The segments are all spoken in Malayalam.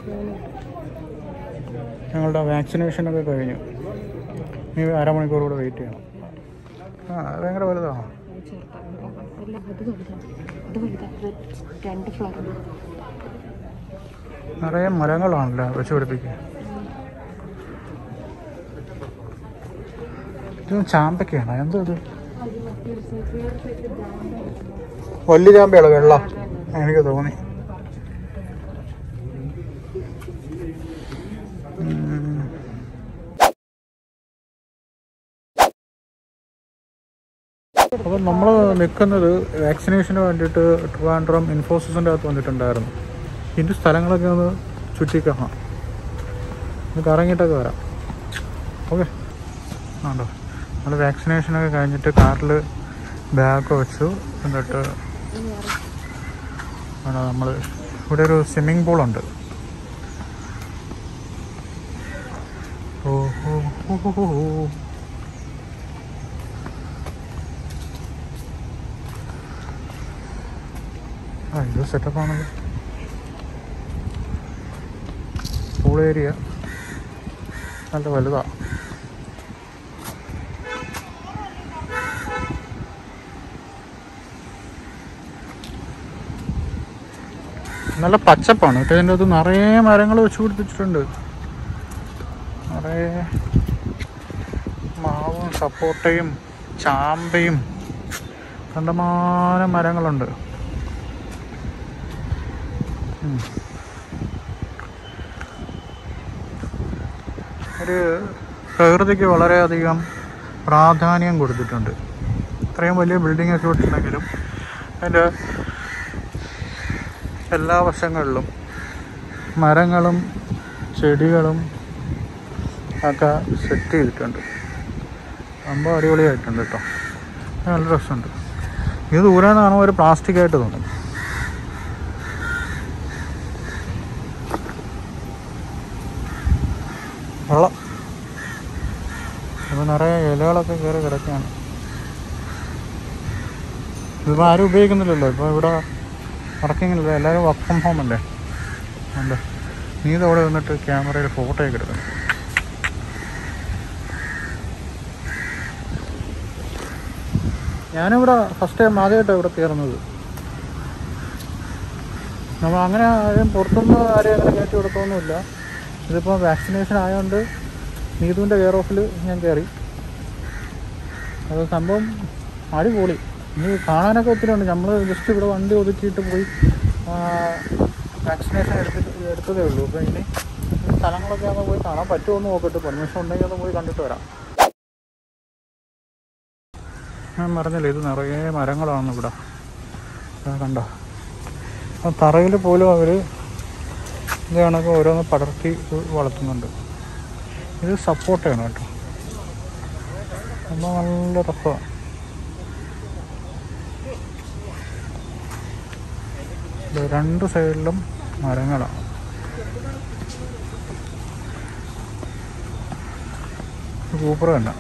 ഞങ്ങളുടെ വാക്സിനേഷനൊക്കെ കഴിഞ്ഞു ഇനി അരമണിക്കൂർ കൂടെ വെയിറ്റ് ചെയ്യണം ആ അത് ഭയങ്കര വലുതാണോ അല്ല അത് വലുതാണ് അത് വലുതാണ് രണ്ട് ഫ്ലവർ നിറയെ മരങ്ങളാണല്ലോ വെച്ച് പിടിപ്പിക്കുക ഇത് ചാമ്പയ്ക്കാണ് എന്തോ ഇത് വലിയ ചാമ്പയാണ് വെള്ള എനിക്ക് തോന്നി ഉം. അപ്പം നമ്മൾ നിൽക്കുന്നത് വാക്സിനേഷന് വേണ്ടിയിട്ട് ട്രിവാൻഡ്രം ഇൻഫോസിസിൻ്റെ അകത്ത് വന്നിട്ടുണ്ടായിരുന്നു ഇതിൻ്റെ സ്ഥലങ്ങളൊക്കെ ഒന്ന് ചുറ്റി കാണാം ഒന്ന് കറങ്ങിയിട്ടൊക്കെ വരാം ഓക്കെ ആണ്ടോ നമ്മൾ വാക്സിനേഷനൊക്കെ കഴിഞ്ഞിട്ട് കാറിൽ ബാഗ് വെച്ചു എന്നിട്ട് ആണോ നമ്മൾ ഇവിടെ ഒരു സ്വിമ്മിംഗ് പൂളുണ്ട് ഓ ഹോ ഹോ ഹോ ഹോ ഹോ. ആ ഇത് സെറ്റപ്പാണല്ലോ പൂൾ ഏരിയ നല്ല വലുതാ നല്ല പച്ചപ്പാണ് കേട്ടോ ഇതിൻ്റെ അകത്ത് നിറയെ മരങ്ങൾ വെച്ച് പിടിപ്പിച്ചിട്ടുണ്ട് നിറയെ മാവും സപ്പോട്ടയും ചാമ്പയും കണ്ടമാനം മരങ്ങളുണ്ട് ഉം. ഒരു പ്രകൃതിക്ക് വളരെയധികം പ്രാധാന്യം കൊടുത്തിട്ടുണ്ട് ഇത്രയും വലിയ ബിൽഡിംഗ് ഒക്കെ ഇട്ടുണ്ടെങ്കിലും അതിൻ്റെ എല്ലാ വശങ്ങളിലും മരങ്ങളും ചെടികളും ഒക്കെ സെറ്റ് ചെയ്തിട്ടുണ്ട് സംഭവം അടിപൊളിയായിട്ടുണ്ട് കേട്ടോ ഇത് നല്ല രസമുണ്ട് ഇത് ദൂരെ നിന്ന് കാണുമ്പോൾ ഒരു പ്ലാസ്റ്റിക് ആയിട്ട് തോന്നും വെള്ളം ഇപ്പോൾ നിറയെ ഇലകളൊക്കെ കയറി കിടക്കുകയാണ് ഇതിപ്പോൾ ആരും ഉപയോഗിക്കുന്നില്ലല്ലോ ഇപ്പോൾ ഇവിടെ വർക്കിങ്ങില്ല എല്ലാവരും വർക്ക് ഫ്രം ഹോം അല്ലേ ഉണ്ട് നീ ഇതവിടെ നിന്നിട്ട് ക്യാമറയിൽ ഫോട്ടോ ഒക്കെ എടുക്കണം ഞാനിവിടെ ഫസ്റ്റ് ടൈം ആദ്യമായിട്ടാണ് ഇവിടെ കയറുന്നത് നമ്മൾ അങ്ങനെ ആരും പുറത്തുനിന്ന് ആരെയും അങ്ങനെ കയറ്റി കൊടുത്തൊന്നുമില്ല ഇതിപ്പോൾ വാക്സിനേഷൻ ആയതുകൊണ്ട് നീതുവിൻ്റെ കെയർ ഓഫിൽ ഞാൻ കയറി അത് സംഭവം അടിപൊളി ഇനി കാണാനൊക്കെ ഒത്തിരി ഉണ്ട് നമ്മൾ ജസ്റ്റ് ഇവിടെ വണ്ടി ഒതുക്കിയിട്ട് പോയി വാക്സിനേഷൻ എടുത്തിട്ട് എടുത്തതേ ഉള്ളൂ അപ്പോൾ ഇനി ഈ സ്ഥലങ്ങളൊക്കെ ഒന്ന് പോയി കാണാൻ പറ്റുമോ എന്ന് നോക്കട്ടെ പെർമിഷൻ ഉണ്ടെങ്കിൽ ഒന്ന് പോയി കണ്ടിട്ട് വരാം ഞാൻ പറഞ്ഞില്ലേ ഇത് നിറയെ മരങ്ങളാണ് ഇവിടെ ദാ കണ്ടോ ആ തറയിൽ പോലും അവർ ഇത് കണക്ക് ഓരോന്ന് പടർത്തി വളർത്തുന്നുണ്ട് ഇത് സപ്പോർട്ടാണ് കേട്ടോ സംഭവം നല്ല രസമാണ് ഇത് രണ്ട് സൈഡിലും മരങ്ങളാണ് സൂപ്പർ തന്നെ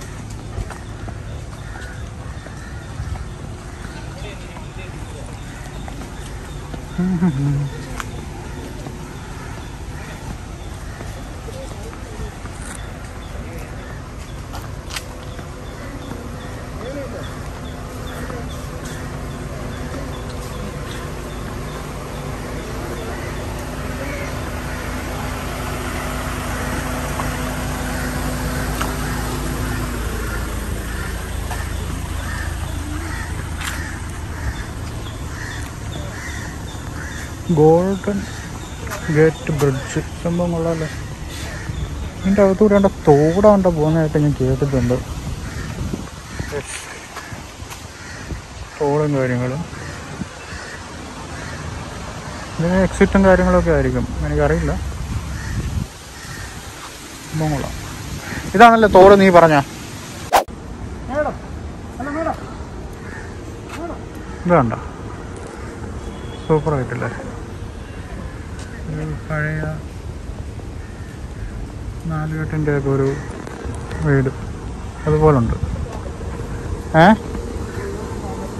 ഗോൾഡൻ ഗേറ്റ് ബ്രിഡ്ജ് സംഭവം കൊള്ളാമല്ലോ ഇതിൻ്റെ അകത്തൂടെ കണ്ട തോടാണ്ട പോകുന്നതായിട്ട് ഞാൻ കേട്ടിട്ടുണ്ട് Yes. തോടും കാര്യങ്ങളും ഇതിന് എക്സിറ്റും കാര്യങ്ങളൊക്കെ ആയിരിക്കും എനിക്കറിയില്ല സംഭവം കൊള്ളാം ഇതാണല്ലേ തോട് നീ പറഞ്ഞ ഇത് കണ്ടോ സൂപ്പറായിട്ടില്ലേ ഒരു പഴയ നാലുകെട്ടിൻ്റെ ഒക്കെ ഒരു വീട് അതുപോലുണ്ട് ഏ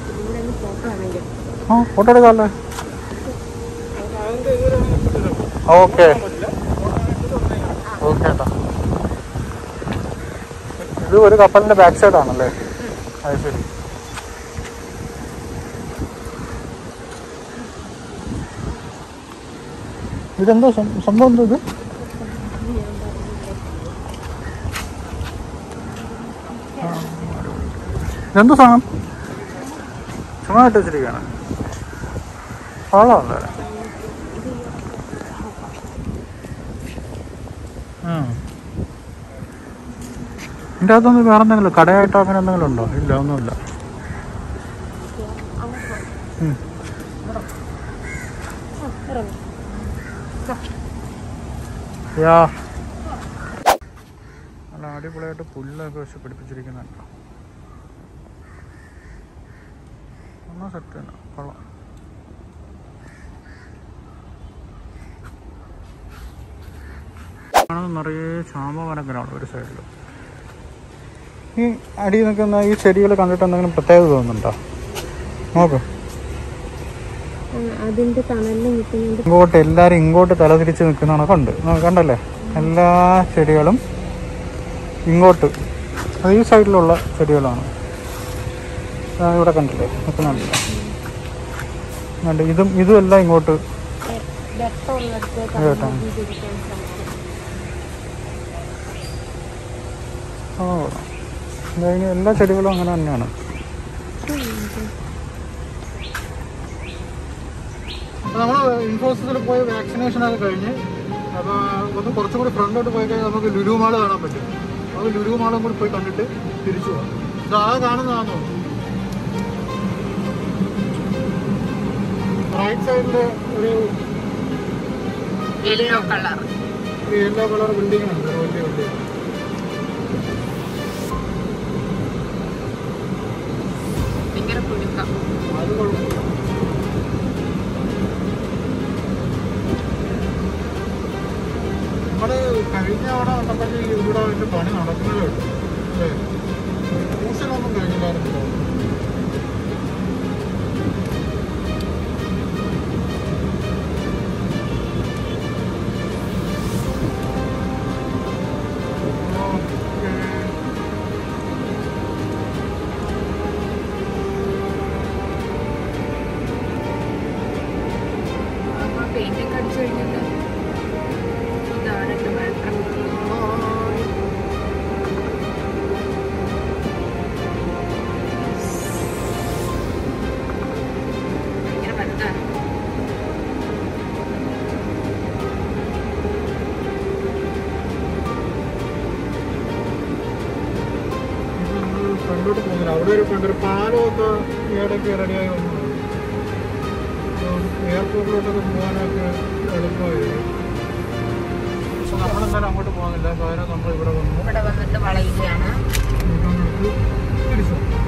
ആ ഫോട്ടോ എടുക്കാമല്ലേ ഓക്കെ ഓക്കെ ഏട്ടാ ഇത് ഒരു കപ്പലിന്റെ ബാക്ക് സൈഡ് ആണല്ലേ അത് ശരി ഇതെന്തോ സം- സംഭവം എന്തോ ഇത് ആ, ഇതെന്തോ സാധനം ചുമ്മാ ഇട്ട് വെച്ചിരിക്കുകയാണ് കൊള്ളാമല്ലേ ഇതിൻ്റെ അകത്തൊന്നും വേറെ എന്തെങ്കിലും കടയായിട്ടോ അങ്ങനെ എന്തെങ്കിലും ഉണ്ടോ ഇല്ല ഒന്നുമില്ല ഉം. യാ നല്ല അടിപൊളിയായിട്ട് പുല്ലൊക്കെ വെച്ച് പിടിപ്പിച്ചിരിക്കുന്നുണ്ട് ഒന്നും സെറ്റ് തന്നെ കൊള്ളാം കാണുന്നത് നിറയെ ചാമ്പ മരങ്ങളാണ് ഒരു സൈഡിൽ ഈ അടി നിൽക്കുന്ന ഈ ചെടികൾ കണ്ടിട്ട് എന്തെങ്കിലും പ്രത്യേകത തോന്നുന്നുണ്ടോ നോക്ക് അതിന്റെ തണലിൽ നിൽക്കുന്നുണ്ട് ഇങ്ങോട്ട് എല്ലാവരും ഇങ്ങോട്ട് തലതിരിച്ച് നിൽക്കുന്നതാണ് കണ്ട് നമുക്ക് കണ്ടല്ലേ എല്ലാ ചെടികളും ഇങ്ങോട്ട് അത് ഈ സൈഡിലുള്ള ചെടികളാണ് ആ, ഇവിടെ കണ്ടില്ലേ നിൽക്കുന്നുണ്ടല്ലോ കണ്ട് ഇതും ഇതും എല്ലാം ഇങ്ങോട്ട് വെട്ടമുള്ളിടത്തേക്ക് കേട്ടോ ഇതിരിക്കാൻ ശ്രമിക്കും ഓ ഇതാ ഇനി എല്ലാ ചെടികളും അങ്ങനെ തന്നെയാണ് നമ്മൾ ഇൻഫോസിസിൽ പോയി വാക്സിനേഷൻ ഒക്കെ കഴിഞ്ഞ് അപ്പോൾ ഒന്ന് കുറച്ചും കൂടി ഫ്രണ്ടിലോട്ട് പോയി കഴിഞ്ഞാൽ നമുക്ക് ലുലു മാൾ കാണാൻ പറ്റും നമുക്ക് ലുലു മാളും കൂടി പോയി കണ്ടിട്ട് തിരിച്ചു പോകാം ഇത് ആ കാണുന്നതാണോ റൈറ്റ് സൈഡിൽ ഒരു യെല്ലോ കളർ ഒരു യെല്ലോ കളർ ബിൽഡിംഗ് ഉണ്ട് ഒരു വലിയ ബിൽഡിംഗ് ഭയങ്കര കുലുക്കം അത് കുഴപ്പമില്ല നമ്മള് കഴിഞ്ഞ അവിടെ വന്നപ്പോഴത്തേക്ക് ഇവിടെ അതിന്റെ പണി നടക്കുന്നതേ ഉള്ളൂ അല്ലേ ട്യൂഷനൊന്നും കഴിഞ്ഞില്ലായിരുന്നല്ലോ ഓക്കേ. പെയിന്റ് ഒക്കെ അടിച്ചു കഴിഞ്ഞിട്ട് ഇതാണ് എന്റെ മാത്രം ഭയങ്കര വലുതാണ് ഇത് നമ്മള് ഫ്രണ്ടിലോട്ട് പോകുന്നില്ല അവിടെ ഒരു പണ്ടൊരു പാലമൊക്കെ ഇടയ്ക്ക് റെഡിയായി വന്നു എയർപോർട്ടിലോട്ടൊക്കെ പോകാനൊക്കെ എളുപ്പമായിരുന്നു പക്ഷെ നമ്മളെന്തായാലും അങ്ങോട്ട് പോകുന്നില്ല പകരം നമ്മൾ ഇവിടെ വന്നു ഇവിടെ വന്നിട്ട് വളയുകയാണ് തിരിച്ചു